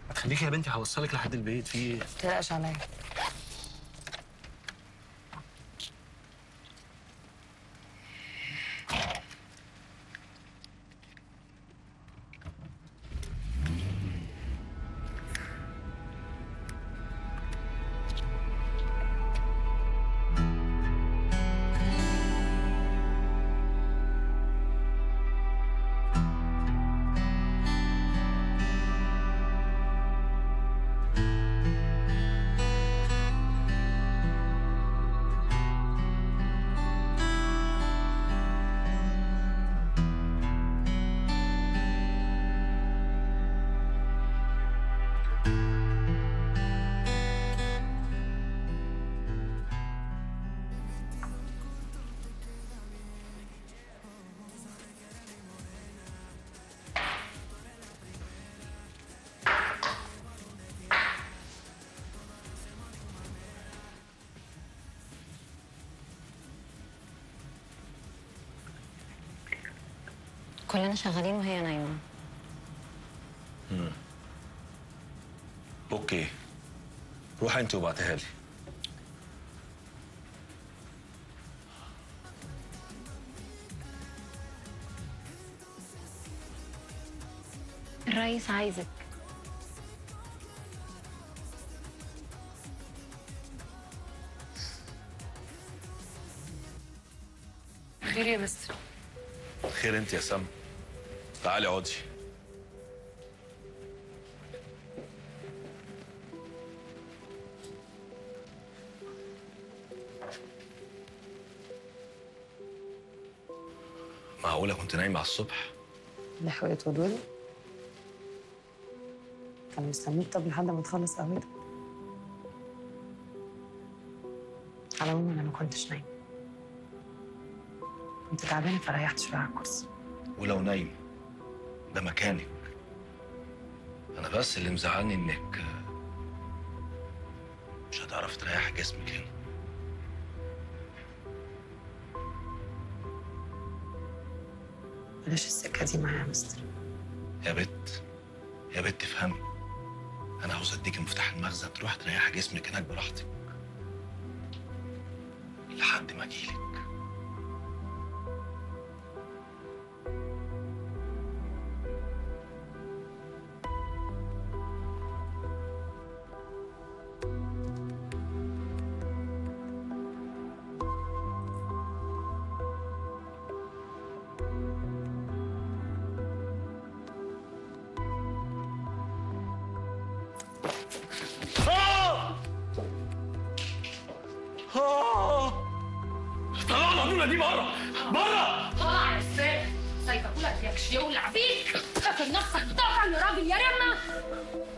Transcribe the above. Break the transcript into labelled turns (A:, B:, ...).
A: ما تخليكي يا بنتي هوصلك لحد البيت في ايه؟
B: ما تقلقش عليا
C: كلنا شغالين وهي نايمة
A: اوكي روحي انت وبعتها لي
C: الرئيس عايزك
B: خير يا مستر
A: خير انت يا سما تعالي اقعدي معقولة كنت نايمة على الصبح؟
B: لحقوا يتولوا لي كانوا مستنيك طب لحد ما تخلص قهوتك على العموم انا ما كنتش نايمه كنت تعبانه فريحت شويه على الكرسي
A: ولو نايم ده مكانك انا بس اللي مزعلني انك مش هتعرف تريح جسمك هنا
B: بلاش السكه دي معايا يا مستر
A: يا بت يا بت افهمي انا عاوز اديك مفتاح المخزن تروح تريح جسمك هناك براحتك لحد ما اجيلك طلعوا العجولة دي بره بره
D: طلع ازاي؟ سايبه لك يكش يولع بيك فاكر نفسك بتقطع يا راجل يا رمه